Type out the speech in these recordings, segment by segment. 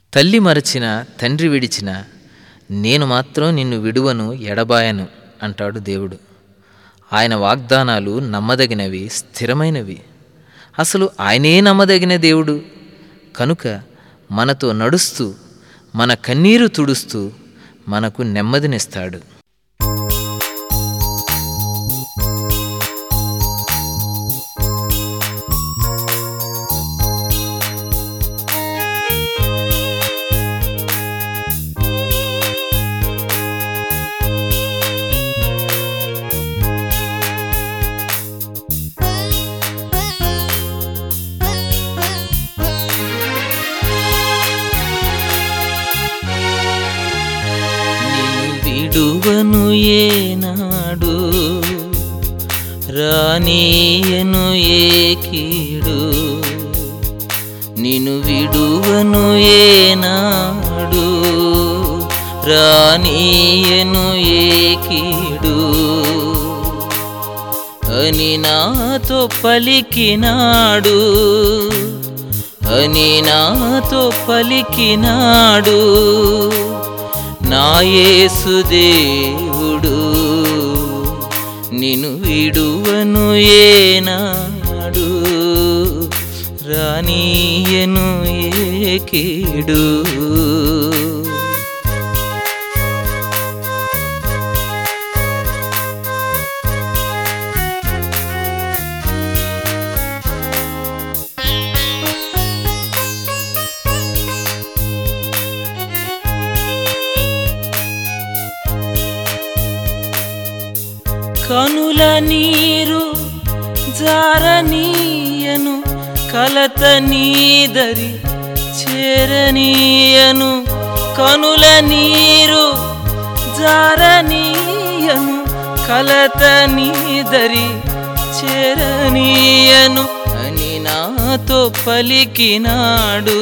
తల్లి మరచిన తండ్రి విడిచిన నేను మాత్రం నిన్ను విడువను ఎడబాయను అంటాడు దేవుడు ఆయన వాగ్దానాలు నమ్మదగినవి స్థిరమైనవి అసలు ఆయనే నమ్మదగిన దేవుడు కనుక మనతో నడుస్తూ మన కన్నీరు తుడుస్తూ మనకు నెమ్మదినిస్తాడు నిన్ను విడువను ఏనాడు రానీయను ఏ కీడు నిన్ను విడువను ఏనాడు రానీయను ఏ కీడు అని నాతో పలికినాడు అని నాతో పలికినాడు నా యేసు దేవుడు నిన్ను విడువను ఏనాడు రానీయను ఏ కీడు కనుల నీరు జారనీయను కలత నీదరి చేరనీయను కనుల నీరు జారనీయను కలత నీదరి చేరనీయను అని నాతో పలికినాడు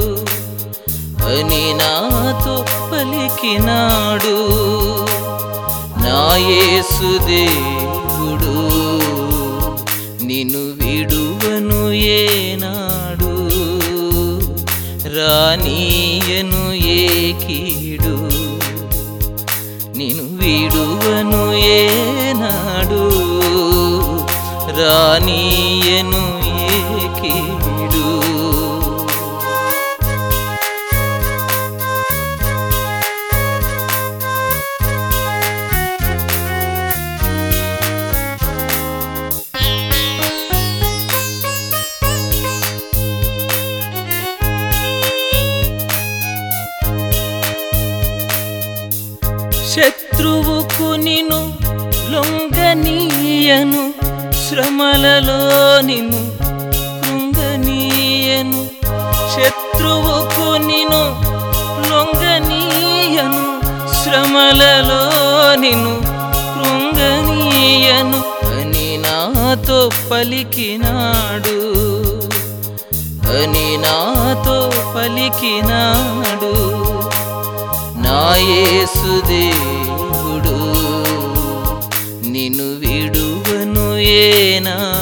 అని నాతో పలికినాడు నా యేసు దేవుడు నిన్ను విడువను ఏనాడు రానీయను ఏ కీడు నిన్ను విడువను ఏనాడు రానీయను ఏ కీడు శత్రువుకు నిన్ను లొంగనీయను శ్రమలలో నిన్ను కృంగనీయను శత్రువుకు నిన్ను లొంగనీయను శ్రమలలో నిన్ను కృంగనీయను అని నాతో పలికినాడు అని నాతో పలికినాడు నా యేసు దేవుడు నిన్ను విడువను ఏనా